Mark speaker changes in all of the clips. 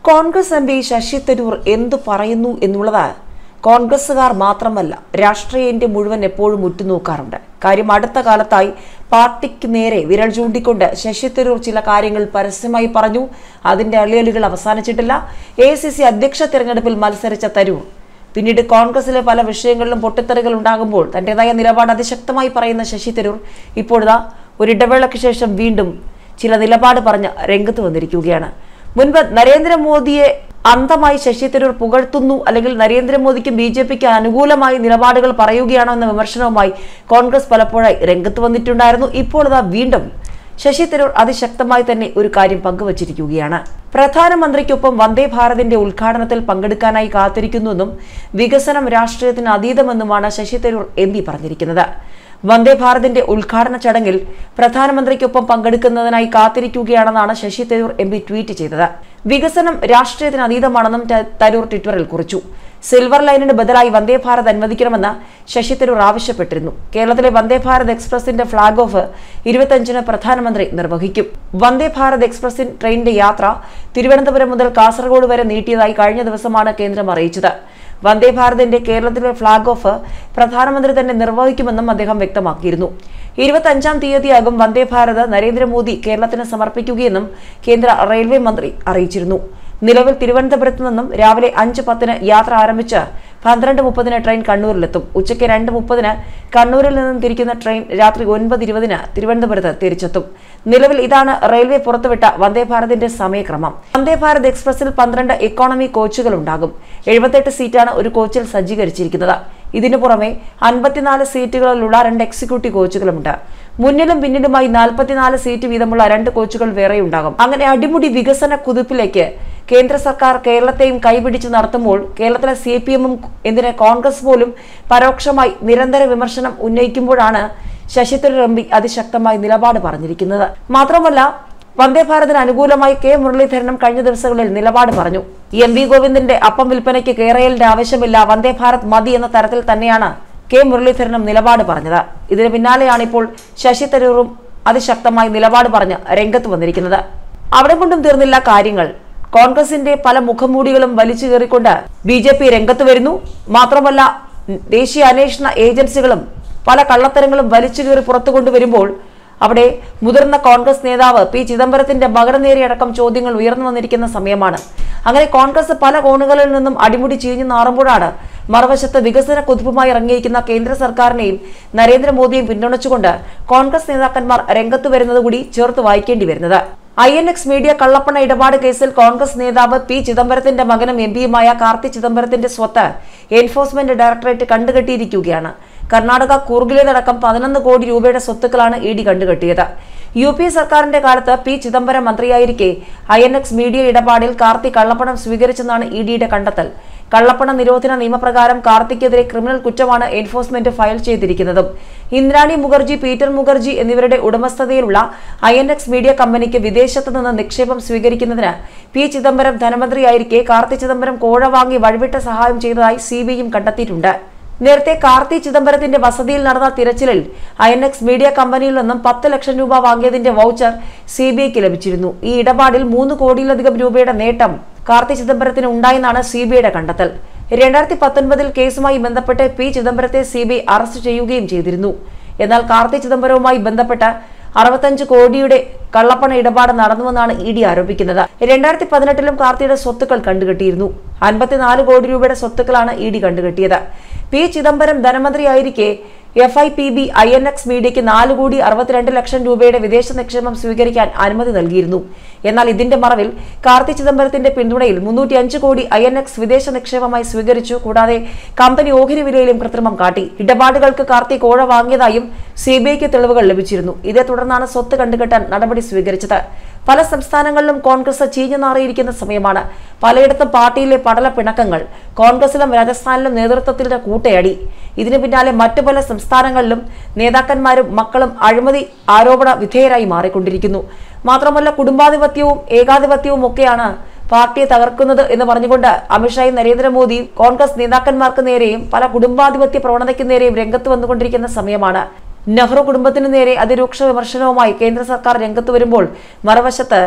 Speaker 1: Congress M P Shashi Tharoor എന്തു പറയുന്നു എന്നുള്ളത് കോൺഗ്രസുകാർ മാത്രമല്ല രാഷ്ട്രീയ ഇന്ത്യ മുഴുവൻ എപ്പോഴും ഉറ്റുനോക്കാറുണ്ട് കാര്യം അടുത്ത കാലത്തായി പാർട്ടിക്ക് നേരെ വിരൽ ചൂണ്ടിക്കൊണ്ട് ശശി തരൂർ ചില കാര്യങ്ങൾ പരസ്യമായി പറഞ്ഞു അതിന്റെ അളിയലുകൾ അവസാനിച്ചിട്ടില്ല എ സി സി അധ്യക്ഷ തെരഞ്ഞെടുപ്പിൽ മത്സരിച്ച തരൂർ പിന്നീട് കോൺഗ്രസിലെ പല വിഷയങ്ങളിലും പൊട്ടിത്തെറികൾ ഉണ്ടാകുമ്പോൾ തന്റേതായ നിലപാട് അതിശക്തമായി പറയുന്ന ശശി തരൂർ ഇപ്പോഴാ ഒരു ഇടവേളയ്ക്ക് ശേഷം വീണ്ടും ചില നിലപാട് പറഞ്ഞ് രംഗത്ത് വന്നിരിക്കുകയാണ് മുൻപ് നരേന്ദ്രമോദിയെ അന്തമായി ശശി തരൂർ പുകഴ്ത്തുന്നു അല്ലെങ്കിൽ നരേന്ദ്രമോദിക്കും ബി ജെ പിക്ക് അനുകൂലമായി നിലപാടുകൾ പറയുകയാണോ എന്ന വിമർശനവുമായി കോൺഗ്രസ് പലപ്പോഴായി രംഗത്ത് വന്നിട്ടുണ്ടായിരുന്നു ഇപ്പോൾ ഇതാ വീണ്ടും ശശി തരൂർ അതിശക്തമായി തന്നെ ഒരു കാര്യം പങ്കുവച്ചിരിക്കുകയാണ് പ്രധാനമന്ത്രിക്കൊപ്പം വന്ദേ ഭാരതിന്റെ ഉദ്ഘാടനത്തിൽ പങ്കെടുക്കാനായി കാത്തിരിക്കുന്നുവെന്നും വികസനം രാഷ്ട്രീയത്തിന് അതീതമെന്നുമാണ് ശശി തരൂർ എം പി പറഞ്ഞിരിക്കുന്നത് വന്ദേ ഭാരതിന്റെ ഉദ്ഘാടന ചടങ്ങിൽ പ്രധാനമന്ത്രിക്കൊപ്പം പങ്കെടുക്കുന്നതിനായി കാത്തിരിക്കുകയാണെന്നാണ് Shashi Tharoor M P tweet ചെയ്തത് വികസനം രാഷ്ട്രീയത്തിന് അതീതമാണെന്നും ത- തരൂർ ട്വിറ്ററിൽ കുറിച്ചു സിൽവർ ലൈനിന് ബദലായി വന്ദേ ഭാരത് അനുവദിക്കണമെന്ന് ശശി തരൂർ ആവശ്യപ്പെട്ടിരുന്നു കേരളത്തിലെ വന്ദേ ഭാരത് എക്സ്പ്രസിന്റെ ഫ്ളാഗ് ഓഫ് ഇരുപത്തിയഞ്ചിന് പ്രധാനമന്ത്രി നിർവഹിക്കും വന്ദേ ഭാരത് എക്സ്പ്രസിൻ ട്രെയിനിന്റെ യാത്ര തിരുവനന്തപുരം മുതൽ കാസർഗോഡ് വരെ നീട്ടിയതായി കഴിഞ്ഞ ദിവസമാണ് കേന്ദ്രം അറിയിച്ചത് വന്ദേ ഭാരതിന്റെ കേരളത്തിലെ ഫ്ളാഗ് ഓഫ് പ്രധാനമന്ത്രി തന്നെ നിർവഹിക്കുമെന്നും അദ്ദേഹം വ്യക്തമാക്കിയിരുന്നു ഇരുപത്തഞ്ചാം തീയതിയാകും വന്ദേ ഭാരത് നരേന്ദ്രമോദി കേരളത്തിന് സമർപ്പിക്കുകയെന്നും കേന്ദ്ര റെയിൽവേ മന്ത്രി അറിയിച്ചിരുന്നു നിലവിൽ തിരുവനന്തപുരത്ത് നിന്നും രാവിലെ അഞ്ച് പത്തിന് യാത്ര ആരംഭിച്ച് പന്ത്രണ്ട് മുപ്പതിന് ട്രെയിൻ കണ്ണൂരിലെത്തും ഉച്ചയ്ക്ക് രണ്ട് മുപ്പതിന് കണ്ണൂരിൽ നിന്നും തിരിക്കുന്ന ട്രെയിൻ രാത്രി ഒൻപത് ഇരുപതിന് തിരുവനന്തപുരത്ത് തിരിച്ചെത്തും നിലവിൽ ഇതാണ് റെയിൽവേ പുറത്തുവിട്ട വന്ദേ ഭാരതിന്റെ സമയക്രമം വന്ദേ ഭാരത് എക്സ്പ്രസിൽ പന്ത്രണ്ട് എക്കോണമി കോച്ചുകൾ ഉണ്ടാകും എഴുപത്തെട്ട് സീറ്റാണ് ഒരു കോച്ചിൽ സജ്ജീകരിച്ചിരിക്കുന്നത് ഇതിനു പുറമെ അൻപത്തിനാല് സീറ്റുകളിലുള്ള രണ്ട് എക്സിക്യൂട്ടീവ് കോച്ചുകളുമുണ്ട് മുന്നിലും പിന്നിലുമായി നാൽപ്പത്തിനാല് സീറ്റ് വീതമുള്ള രണ്ട് കോച്ചുകൾ വേറെയുണ്ടാകും അങ്ങനെ അടിമുടി വികസന കുതിപ്പിലേക്ക് കേന്ദ്ര സർക്കാർ കേരളത്തെയും കൈപിടിച്ച് നടത്തുമ്പോൾ കേരളത്തിലെ സി പി എമ്മും എന്തിന് കോൺഗ്രസ് പോലും പരോക്ഷമായി നിരന്തര വിമർശനം ഉന്നയിക്കുമ്പോഴാണ് ശശി തരൂർ എം പി അതിശക്തമായി നിലപാട് പറഞ്ഞിരിക്കുന്നത് മാത്രമല്ല വന്ദേ ഭാരതിന് അനുകൂലമായി കെ മുരളീധരനും കഴിഞ്ഞ ദിവസങ്ങളിൽ നിലപാട് പറഞ്ഞു എം വി ഗോവിന്ദന്റെ അപ്പം വിൽപ്പനയ്ക്ക് കേരളിന്റെ ആവശ്യമില്ല വന്ദേ ഭാരത് മതി എന്ന തരത്തിൽ തന്നെയാണ് കെ മുരളീധരനും നിലപാട് പറഞ്ഞത് ഇതിന് പിന്നാലെയാണ് ഇപ്പോൾ ശശി തരൂറും അതിശക്തമായി നിലപാട് പറഞ്ഞ് രംഗത്ത് വന്നിരിക്കുന്നത് അവിടെ കൊണ്ടും തീർന്നില്ല കാര്യങ്ങൾ കോൺഗ്രസിന്റെ പല മുഖംമൂടികളും വലിച്ചു കയറിക്കൊണ്ട് ബി ജെ പി രംഗത്ത് വരുന്നു മാത്രമല്ല ദേശീയ അന്വേഷണ ഏജൻസികളും പല കള്ളത്തരങ്ങളും വലിച്ചു കയറി പുറത്തു കൊണ്ടുവരുമ്പോൾ അവിടെ മുതിർന്ന കോൺഗ്രസ് നേതാവ് പി ചിദംബരത്തിന്റെ മകന് നേരെയടക്കം ചോദ്യങ്ങൾ ഉയർന്നു വന്നിരിക്കുന്ന സമയമാണ് അങ്ങനെ കോൺഗ്രസ് പല കോണുകളിൽ നിന്നും അടിമുടി ചീഞ്ഞു നാറുമ്പോഴാണ് മറുവശത്ത് വികസന കുതിപ്പുമായി ഇറങ്ങിയിരിക്കുന്ന കേന്ദ്ര സർക്കാരിനെയും നരേന്ദ്രമോദിയെയും പിന്തുണച്ചുകൊണ്ട് കോൺഗ്രസ് നേതാക്കന്മാർ രംഗത്ത് വരുന്നത് കൂടി ചേർത്ത് വായിക്കേണ്ടി വരുന്നത് ഐ എൻ എക്സ് മീഡിയ കള്ളപ്പണ ഇടപാട് കേസിൽ കോൺഗ്രസ് നേതാവ് പി ചിദംബരത്തിന്റെ മകനും എം പിയുമായ കാർത്തി ചിദംബരത്തിന്റെ സ്വത്ത് എൻഫോഴ്സ്മെന്റ് ഡയറക്ടറേറ്റ് കണ്ടുകെട്ടിയിരിക്കുകയാണ് കർണാടക കൂർഗിലേതടക്കം പതിനൊന്ന് കോടി രൂപയുടെ സ്വത്തുക്കളാണ് ഇ ഡി കണ്ടുകെട്ടിയത് യു പി സർക്കാരിന്റെ കാലത്ത് പി ചിദംബരം മന്ത്രിയായിരിക്കെ ഐ എൻ എക്സ് മീഡിയ ഇടപാടിൽ കാർത്തി കള്ളപ്പണം സ്വീകരിച്ചെന്നാണ് ഇ ഡിയുടെ കണ്ടെത്തൽ കള്ളപ്പണ നിരോധന നിയമപ്രകാരം കാർത്തിക്കെതിരെ ക്രിമിനൽ കുറ്റമാണ് എൻഫോഴ്സ്മെന്റ് ഫയൽ ചെയ്തിരിക്കുന്നതും ഇന്ദ്രാണി മുഖർജി പീറ്റർ മുഖർജി എന്നിവരുടെ ഉടമസ്ഥതയിലുള്ള ഐ എൻ എക്സ് മീഡിയ കമ്പനിക്ക് വിദേശത്ത് നിന്ന് നിക്ഷേപം സ്വീകരിക്കുന്നതിന് പി ചിദംബരം ധനമന്ത്രിയായിരിക്കെ കാർത്തി ചിദംബരം കോഴ വാങ്ങി വഴിവിട്ട സഹായം ചെയ്തതായി സി ബി ഐയും കണ്ടെത്തിയിട്ടുണ്ട് നേരത്തെ കാർത്തി ചിദംബരത്തിന്റെ വസതിയിൽ നടന്ന തിരച്ചിലിൽ ഐ എൻ എക്സ് മീഡിയ കമ്പനിയിൽ നിന്നും പത്ത് ലക്ഷം രൂപ വാങ്ങിയതിന്റെ വൗച്ചർ സി ബി ഐക്ക് ലഭിച്ചിരുന്നു ഈ ഇടപാടിൽ മൂന്ന് കോടിയിലധികം രൂപയുടെ നേട്ടം കാർത്തി ചിദംബരത്തിന് ഉണ്ടായെന്നാണ് സി ബി ഐയുടെ കണ്ടെത്തൽ രണ്ടായിരത്തി പത്തൊൻപതിൽ കേസുമായി ബന്ധപ്പെട്ട് പി ചിദംബരത്തെ സി ബി ഐ അറസ്റ്റ് ചെയ്യുകയും ചെയ്തിരുന്നു എന്നാൽ കാർത്തി ചിദംബരവുമായി ബന്ധപ്പെട്ട് അറുപത്തഞ്ച് കോടിയുടെ കള്ളപ്പണ ഇടപാട് നടന്നുവെന്നാണ് ഇ ഡി ആരോപിക്കുന്നത് രണ്ടായിരത്തി പതിനെട്ടിലും കാർത്തിയുടെ സ്വത്തുക്കൾ കണ്ടുകെട്ടിയിരുന്നു അൻപത്തിനാല് കോടി രൂപയുടെ സ്വത്തുക്കളാണ് ഇ ഡി കണ്ടുകെട്ടിയത് പി ചിദംബരം ധനമന്ത്രിയായിരിക്കെ F I P B I N X മീഡിയയ്ക്ക് നാല് കോടി അറുപത്തിരണ്ട് ലക്ഷം രൂപയുടെ വിദേശ നിക്ഷേപം സ്വീകരിക്കാൻ അനുമതി നൽകിയിരുന്നു എന്നാൽ ഇതിന്റെ മറവിൽ കാർത്തി ചിദംബരത്തിന്റെ പിന്തുണയിൽ മുന്നൂറ്റി അഞ്ച് കോടി ഐ എൻ എക്സ് വിദേശ നിക്ഷേപമായി സ്വീകരിച്ചു കൂടാതെ കമ്പനി ഓഹരി വിലയിലും കൃത്രിമം കാട്ടി ഇടപാടുകൾക്ക് കാർത്തി കോഴ വാങ്ങിയതായും സി ബി ഐക്ക് തെളിവുകൾ ലഭിച്ചിരുന്നു ഇതേ തുടർന്നാണ് സ്വത്ത് കണ്ടുകെട്ടാൻ നടപടി സ്വീകരിച്ചത് പല സംസ്ഥാനങ്ങളിലും കോൺഗ്രസ് ചീഞ്ഞു നാറിയിരിക്കുന്ന സമയമാണ് പലയിടത്തും പാർട്ടിയിലെ പടല പിണക്കങ്ങൾ കോൺഗ്രസിലും രാജസ്ഥാനിലും നേതൃത്വത്തിന്റെ കൂട്ടയടി ഇതിനു പിന്നാലെ മറ്റു പല സംസ്ഥാനങ്ങളിലും നേതാക്കന്മാരും മക്കളും അഴിമതി ആരോപണ വിധേയരായി മാറിക്കൊണ്ടിരിക്കുന്നു മാത്രമല്ല കുടുംബാധിപത്യവും ഏകാധിപത്യവും ഒക്കെയാണ് പാർട്ടിയെ തകർക്കുന്നത് എന്ന് പറഞ്ഞുകൊണ്ട് അമിത്ഷായും നരേന്ദ്രമോദിയും കോൺഗ്രസ് നേതാക്കന്മാർക്ക് നേരെയും പല കുടുംബാധിപത്യ പ്രവണതയ്ക്ക് നേരെയും രംഗത്ത് വന്നുകൊണ്ടിരിക്കുന്ന സമയമാണ് നെഹ്റു കുടുംബത്തിന് നേരെ അതിരൂക്ഷ വിമർശനവുമായി കേന്ദ്ര സർക്കാർ രംഗത്ത് വരുമ്പോൾ മറുവശത്ത്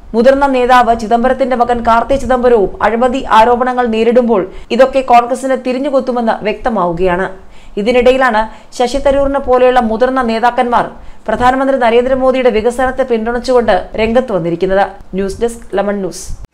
Speaker 1: മുതിർന്ന നേതാവ് ചിദംബരത്തിന്റെ മകൻ കാർത്തി ചിദംബരവും അഴിമതി ആരോപണങ്ങൾ നേരിടുമ്പോൾ ഇതൊക്കെ കോൺഗ്രസിന് തിരിഞ്ഞുകൊത്തുമെന്ന് വ്യക്തമാവുകയാണ് ഇതിനിടയിലാണ് ശശി തരൂരിനെ പോലെയുള്ള മുതിർന്ന നേതാക്കന്മാർ പ്രധാനമന്ത്രി നരേന്ദ്രമോദിയുടെ വികസനത്തെ പിന്തുണച്ചുകൊണ്ട് രംഗത്ത് വന്നിരിക്കുന്നത് ന്യൂസ് ഡെസ്ക് ലെമൺ ന്യൂസ്